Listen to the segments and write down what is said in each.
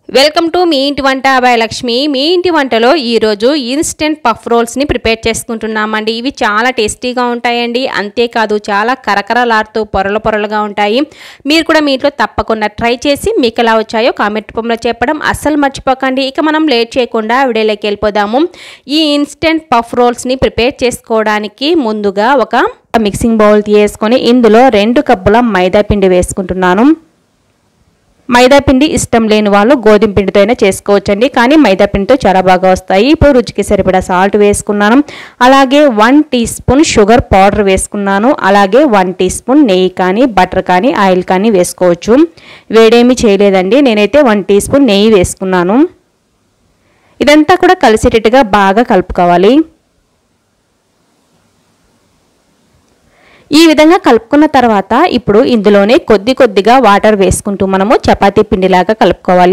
welcome to me ఇంటి వంట అభయ లక్ష్మి మీ ఇంటి వంటలో ఈరోజు ఇన్స్టెంట్ పఫ్ రోల్స్ని ప్రిపేర్ చేసుకుంటున్నామండి ఇవి చాలా టేస్టీగా ఉంటాయండి అంతేకాదు చాలా కరకరలాడుతూ పొరల పొరలుగా ఉంటాయి మీరు కూడా మీ ఇంట్లో తప్పకుండా ట్రై చేసి మీకు ఎలా వచ్చాయో కామెంట్ రూపంలో చెప్పడం అస్సలు మర్చిపోకండి ఇక మనం లేట్ చేయకుండా వీడియోలోకి వెళ్ళిపోదాము ఈ ఇన్స్టెంట్ పఫ్ రోల్స్ని ప్రిపేర్ చేసుకోవడానికి ముందుగా ఒక మిక్సింగ్ బౌల్ తీసుకొని ఇందులో రెండు కప్పుల మైదా పిండి వేసుకుంటున్నాను మైదా పిండి ఇష్టం లేని వాళ్ళు గోధుమ పిండితో అయినా చేసుకోవచ్చండి కానీ మైదా పిండితో చాలా బాగా వస్తాయి ఇప్పుడు రుచికి సరిపడా సాల్ట్ వేసుకున్నాను అలాగే one teaspoon sugar powder వేసుకున్నాను అలాగే వన్ టీ స్పూన్ నెయ్యి కానీ బటర్ కానీ ఆయిల్ కానీ వేసుకోవచ్చు వేడేమీ చేయలేదండి నేనైతే వన్ టీ స్పూన్ నెయ్యి వేసుకున్నాను ఇదంతా కూడా కలిసేటట్టుగా బాగా కలుపుకోవాలి ఈ విధంగా కలుపుకున్న తర్వాత ఇప్పుడు ఇందులోనే కొద్ది కొద్దిగా వాటర్ వేసుకుంటూ మనము చపాతీ పిండిలాగా కలుపుకోవాలి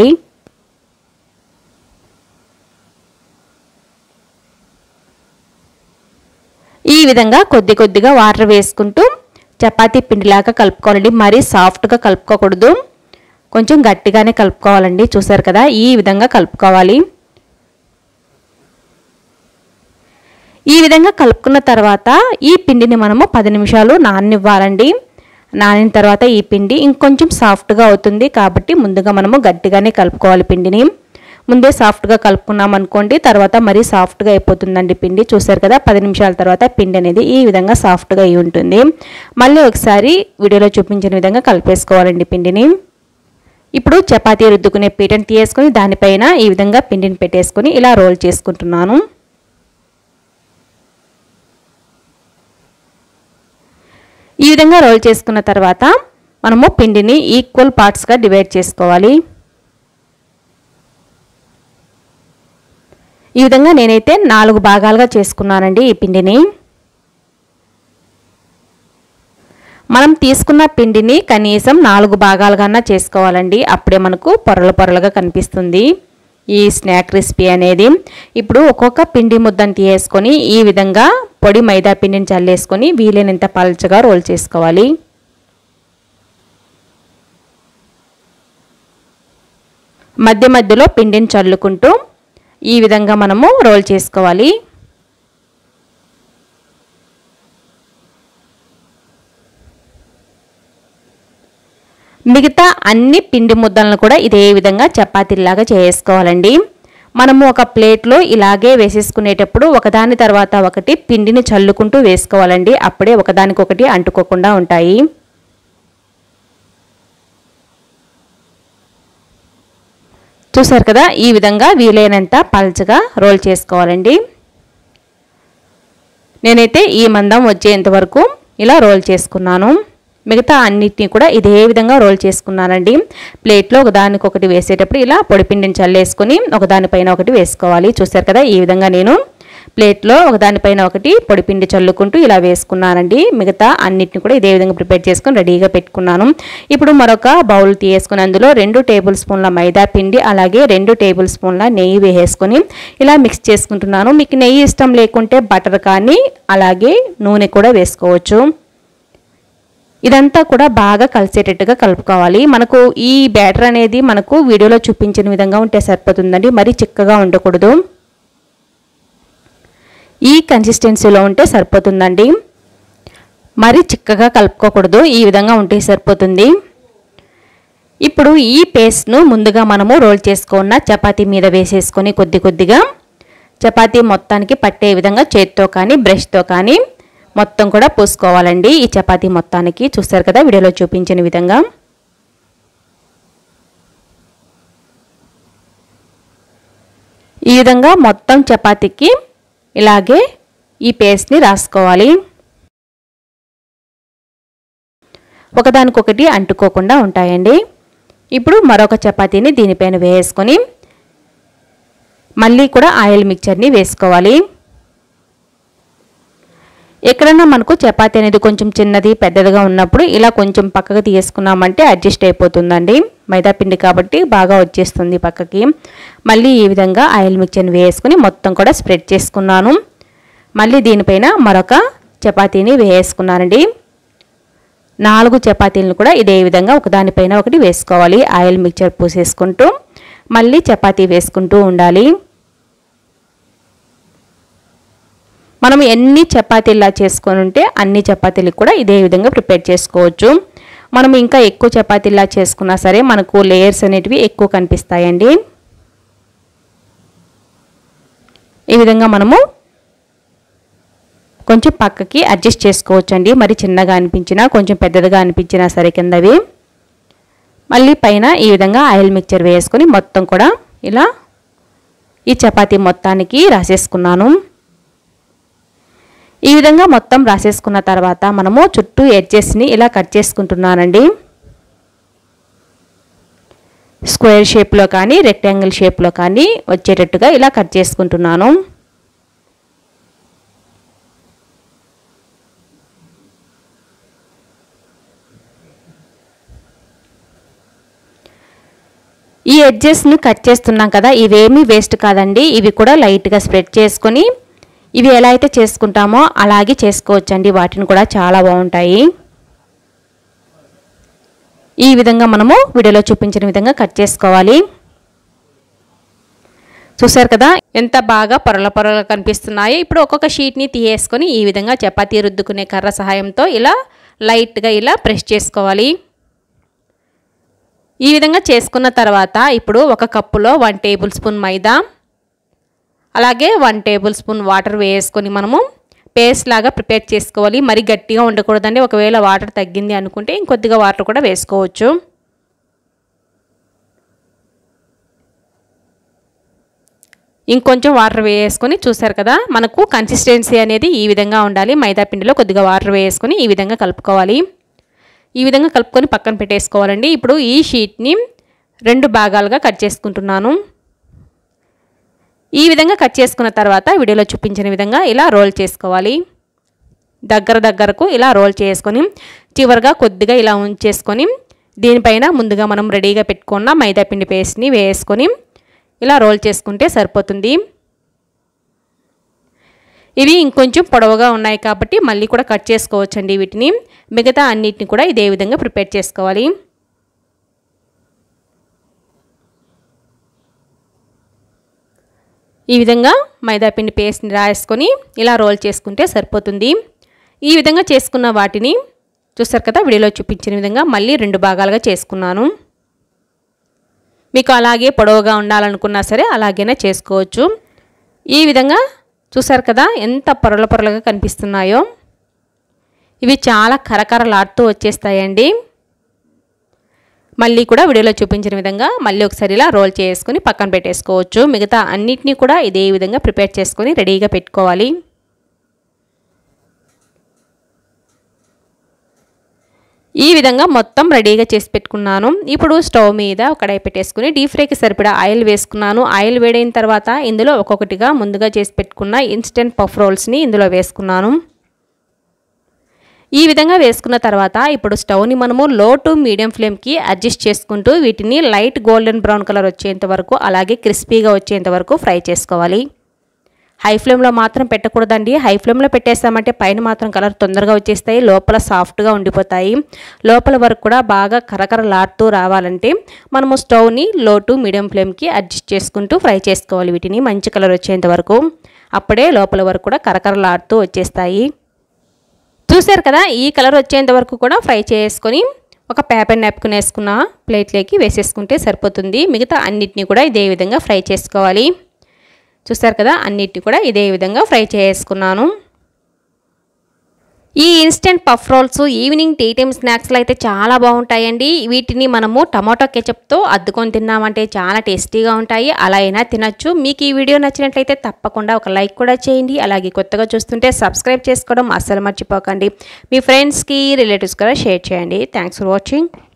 ఈ విధంగా కొద్ది కొద్దిగా వాటర్ వేసుకుంటూ చపాతీ పిండిలాగా కలుపుకోవాలండి మరీ సాఫ్ట్గా కలుపుకోకూడదు కొంచెం గట్టిగానే కలుపుకోవాలండి చూసారు కదా ఈ విధంగా కలుపుకోవాలి ఈ విధంగా కలుపుకున్న తర్వాత ఈ పిండిని మనము పది నిమిషాలు నాననివ్వాలండి నానిన తర్వాత ఈ పిండి ఇంకొంచెం సాఫ్ట్గా అవుతుంది కాబట్టి ముందుగా మనము గట్టిగానే కలుపుకోవాలి పిండిని ముందే సాఫ్ట్గా కలుపుకున్నాం అనుకోండి తర్వాత మరీ సాఫ్ట్గా అయిపోతుందండి పిండి చూసారు కదా పది నిమిషాల తర్వాత పిండి అనేది ఈ విధంగా సాఫ్ట్గా అయి ఉంటుంది మళ్ళీ ఒకసారి వీడియోలో చూపించిన విధంగా కలిపేసుకోవాలండి పిండిని ఇప్పుడు చపాతీ రుద్దుకునే పీటను తీసుకొని దానిపైన ఈ విధంగా పిండిని పెట్టేసుకొని ఇలా రోల్ చేసుకుంటున్నాను ఈ విధంగా రోల్ చేసుకున్న తర్వాత మనము పిండిని ఈక్వల్ పార్ట్స్గా డివైడ్ చేసుకోవాలి ఈ విధంగా నేనైతే నాలుగు భాగాలుగా చేసుకున్నానండి ఈ పిండిని మనం తీసుకున్న పిండిని కనీసం నాలుగు భాగాలుగా చేసుకోవాలండి అప్పుడే మనకు పొరలు పొరలుగా కనిపిస్తుంది ఈ స్నాక్ రెసిపీ అనేది ఇప్పుడు ఒక్కొక్క పిండి ముద్దను తీసుకొని ఈ విధంగా పొడి మైదా పిండిని చల్లేసుకొని వీలైనంత పల్చగా రోల్ చేసుకోవాలి మధ్య మధ్యలో పిండిని చల్లుకుంటూ ఈ విధంగా మనము రోల్ చేసుకోవాలి మిగతా అన్ని పిండి ముద్దలను కూడా ఇదే విధంగా చపాతీలాగా చేసుకోవాలండి మనము ఒక ప్లేట్లో ఇలాగే వేసేసుకునేటప్పుడు ఒకదాని తర్వాత ఒకటి పిండిని చల్లుకుంటూ వేసుకోవాలండి అప్పుడే ఒకదానికొకటి అంటుకోకుండా ఉంటాయి చూసారు కదా ఈ విధంగా వీలైనంత పల్చగా రోల్ చేసుకోవాలండి నేనైతే ఈ మందం వచ్చేంత వరకు ఇలా రోల్ చేసుకున్నాను మిగతా అన్నిటినీ కూడా ఇదే విధంగా రోల్ చేసుకున్నానండి ప్లేట్లో ఒకదానికొకటి వేసేటప్పుడు ఇలా పొడిపిండిని చల్లేసుకొని ఒకదానిపైన ఒకటి వేసుకోవాలి చూసారు కదా ఈ విధంగా నేను ప్లేట్లో ఒకదానిపైన ఒకటి పొడిపిండి చల్లుకుంటూ ఇలా వేసుకున్నానండి మిగతా అన్నిటిని కూడా ఇదే విధంగా ప్రిపేర్ చేసుకొని రెడీగా పెట్టుకున్నాను ఇప్పుడు మరొక బౌల్ తీసుకుని అందులో రెండు టేబుల్ స్పూన్ల మైదా పిండి అలాగే రెండు టేబుల్ స్పూన్ల నెయ్యి వేసుకొని ఇలా మిక్స్ చేసుకుంటున్నాను మీకు నెయ్యి ఇష్టం లేకుంటే బటర్ కానీ అలాగే నూనె కూడా వేసుకోవచ్చు ఇదంతా కూడా బాగా కలిసేటట్టుగా కలుపుకోవాలి మనకు ఈ బ్యాటర్ అనేది మనకు వీడియోలో చూపించిన విధంగా ఉంటే సరిపోతుందండి మరీ చిక్కగా ఉండకూడదు ఈ కన్సిస్టెన్సీలో ఉంటే సరిపోతుందండి మరి చిక్కగా కలుపుకోకూడదు ఈ విధంగా ఉంటే సరిపోతుంది ఇప్పుడు ఈ పేస్ట్ను ముందుగా మనము రోల్ చేసుకున్న చపాతీ మీద వేసేసుకొని కొద్ది కొద్దిగా చపాతీ మొత్తానికి పట్టే విధంగా చేతితో కానీ బ్రష్తో కానీ మొత్తం కూడా పూసుకోవాలండి ఈ చపాతీ మొత్తానికి చూస్తారు కదా వీడియోలో చూపించిన విధంగా ఈ విధంగా మొత్తం చపాతీకి ఇలాగే ఈ పేస్ట్ని రాసుకోవాలి ఒకదానికొకటి అంటుకోకుండా ఉంటాయండి ఇప్పుడు మరొక చపాతీని దీనిపైన వేసుకొని మళ్ళీ కూడా ఆయిల్ మిక్చర్ని వేసుకోవాలి ఎక్కడన్నా మనకు చపాతీ అనేది కొంచెం చిన్నది పెద్దదిగా ఉన్నప్పుడు ఇలా కొంచెం పక్కకు తీసుకున్నామంటే అడ్జస్ట్ అయిపోతుందండి మైదా పిండి కాబట్టి బాగా వచ్చేస్తుంది పక్కకి మళ్ళీ ఈ విధంగా ఆయిల్ మిక్చర్ని వేసుకుని మొత్తం కూడా స్ప్రెడ్ చేసుకున్నాను మళ్ళీ దీనిపైన మరొక చపాతీని వేసుకున్నానండి నాలుగు చపాతీలను కూడా ఇదే విధంగా ఒకదానిపైన ఒకటి వేసుకోవాలి ఆయిల్ మిక్చర్ పూసేసుకుంటూ మళ్ళీ చపాతీ వేసుకుంటూ ఉండాలి మనం ఎన్ని చపాతీలా చేసుకొని ఉంటే అన్ని చపాతీలకు కూడా ఇదే విధంగా ప్రిపేర్ చేసుకోవచ్చు మనం ఇంకా ఎక్కువ చపాతీలా చేసుకున్నా సరే మనకు లేయర్స్ అనేటివి ఎక్కువ కనిపిస్తాయండి ఈ విధంగా మనము కొంచెం పక్కకి అడ్జస్ట్ చేసుకోవచ్చండి మరి చిన్నగా అనిపించినా కొంచెం పెద్దదిగా అనిపించినా సరే కిందవి మళ్ళీ పైన ఈ విధంగా ఆయిల్ మిక్చర్ వేసుకొని మొత్తం కూడా ఇలా ఈ చపాతీ మొత్తానికి రాసేసుకున్నాను ఈ విధంగా మొత్తం రాసేసుకున్న తర్వాత మనము చుట్టూ ఎడ్జెస్ని ఇలా కట్ చేసుకుంటున్నానండి స్క్వేర్ షేప్లో కానీ రెక్టాంగిల్ షేప్లో కానీ వచ్చేటట్టుగా ఇలా కట్ చేసుకుంటున్నాను ఈ ఎడ్జెస్ని కట్ చేస్తున్నాం కదా ఇవేమీ వేస్ట్ కాదండి ఇవి కూడా లైట్గా స్ప్రెడ్ చేసుకొని ఇవి ఎలా అయితే చేసుకుంటామో అలాగే చేసుకోవచ్చండి వాటిని కూడా చాలా బాగుంటాయి ఈ విధంగా మనము వీడియోలో చూపించిన విధంగా కట్ చేసుకోవాలి చూసారు కదా ఎంత బాగా పొరల పొరలు కనిపిస్తున్నాయో ఇప్పుడు ఒక్కొక్క షీట్ని తీయేసుకొని ఈ విధంగా చపాతీ రుద్దుకునే కర్ర సహాయంతో ఇలా లైట్గా ఇలా ప్రెస్ చేసుకోవాలి ఈ విధంగా చేసుకున్న తర్వాత ఇప్పుడు ఒక కప్పులో వన్ టేబుల్ స్పూన్ మైదా అలాగే వన్ టేబుల్ స్పూన్ వాటర్ వేసుకొని మనము పేస్ట్ లాగా ప్రిపేర్ చేసుకోవాలి మరి గట్టిగా ఉండకూడదండి ఒకవేళ వాటర్ తగ్గింది అనుకుంటే ఇంకొద్దిగా వాటర్ కూడా వేసుకోవచ్చు ఇంకొంచెం వాటర్ వేసుకొని చూసారు కదా మనకు కన్సిస్టెన్సీ అనేది ఈ విధంగా ఉండాలి మైదా పిండిలో కొద్దిగా వాటర్ వేసుకొని ఈ విధంగా కలుపుకోవాలి ఈ విధంగా కలుపుకొని పక్కన పెట్టేసుకోవాలండి ఇప్పుడు ఈ షీట్ని రెండు భాగాలుగా కట్ చేసుకుంటున్నాను ఈ విధంగా కట్ చేసుకున్న తర్వాత వీడియోలో చూపించిన విధంగా ఇలా రోల్ చేసుకోవాలి దగ్గర దగ్గరకు ఇలా రోల్ చేసుకొని చివరిగా కొద్దిగా ఇలా ఉంచేసుకొని దీనిపైన ముందుగా మనం రెడీగా పెట్టుకున్న మైదాపిండి పేస్ట్ని వేసుకొని ఇలా రోల్ చేసుకుంటే సరిపోతుంది ఇవి ఇంకొంచెం పొడవుగా ఉన్నాయి కాబట్టి మళ్ళీ కూడా కట్ చేసుకోవచ్చండి వీటిని మిగతా అన్నిటిని కూడా ఇదే విధంగా ప్రిపేర్ చేసుకోవాలి ఈ విధంగా మైదాపిండి పేస్ట్ని రాసుకొని ఇలా రోల్ చేసుకుంటే సరిపోతుంది ఈ విధంగా చేసుకున్న వాటిని చూస్తారు కదా వీడియోలో చూపించిన విధంగా మళ్ళీ రెండు భాగాలుగా చేసుకున్నాను మీకు అలాగే పొడవుగా ఉండాలనుకున్నా సరే అలాగైనా చేసుకోవచ్చు ఈ విధంగా చూసారు కదా ఎంత పొరల పొరలుగా కనిపిస్తున్నాయో ఇవి చాలా కరకరలాడుతూ వచ్చేస్తాయండి మళ్ళీ కూడా వీడియోలో చూపించిన విధంగా మళ్ళీ ఒకసారి ఇలా రోల్ చేసుకుని పక్కన పెట్టేసుకోవచ్చు మిగతా అన్నిటినీ కూడా ఇదే విధంగా ప్రిపేర్ చేసుకొని రెడీగా పెట్టుకోవాలి ఈ విధంగా మొత్తం రెడీగా చేసి పెట్టుకున్నాను ఇప్పుడు స్టవ్ మీద ఒక కడాయి పెట్టేసుకుని డీప్ ఫ్రైకి సరిపడా ఆయిల్ వేసుకున్నాను ఆయిల్ వేడైన తర్వాత ఇందులో ఒక్కొక్కటిగా ముందుగా చేసి పెట్టుకున్న ఇన్స్టెంట్ పఫ్ రోల్స్ని ఇందులో వేసుకున్నాను ఈ విధంగా వేసుకున్న తర్వాత ఇప్పుడు స్టవ్ని మనము లో టు మీడియం ఫ్లేమ్కి అడ్జస్ట్ చేసుకుంటూ వీటిని లైట్ గోల్డెన్ బ్రౌన్ కలర్ వచ్చేంత వరకు అలాగే క్రిస్పీగా వచ్చేంత వరకు ఫ్రై చేసుకోవాలి హై ఫ్లేమ్లో మాత్రం పెట్టకూడదండి హై ఫ్లేమ్లో పెట్టేస్తామంటే పైన మాత్రం కలర్ తొందరగా వచ్చేస్తాయి లోపల సాఫ్ట్గా ఉండిపోతాయి లోపల వరకు కూడా బాగా కరకరలాడుతూ రావాలంటే మనము స్టవ్ని లో టు మీడియం ఫ్లేమ్కి అడ్జస్ట్ చేసుకుంటూ ఫ్రై చేసుకోవాలి వీటిని మంచి కలర్ వచ్చేంత వరకు అప్పుడే లోపల వరకు కూడా కరకరలాడుతూ వచ్చేస్తాయి చూసారు కదా ఈ కలర్ వచ్చేంత వరకు కూడా ఫ్రై చేసుకొని ఒక పేపర్ నాప్కిన్ వేసుకున్న ప్లేట్లోకి వేసేసుకుంటే సరిపోతుంది మిగతా అన్నిటినీ కూడా ఇదే విధంగా ఫ్రై చేసుకోవాలి చూసారు కదా అన్నిటిని కూడా ఇదే విధంగా ఫ్రై చేసుకున్నాను ఈ instant puff rolls evening tea time స్నాక్స్లో అయితే చాలా బాగుంటాయండి వీటిని మనము టమాటో కెచప్తో అద్దుకొని తిన్నామంటే చాలా టేస్టీగా ఉంటాయి అలా అయినా తినచ్చు మీకు ఈ వీడియో నచ్చినట్లయితే తప్పకుండా ఒక లైక్ కూడా చేయండి అలాగే కొత్తగా చూస్తుంటే సబ్స్క్రైబ్ చేసుకోవడం అస్సలు మర్చిపోకండి మీ ఫ్రెండ్స్కి రిలేటివ్స్ కూడా షేర్ చేయండి థ్యాంక్స్ ఫర్ వాచింగ్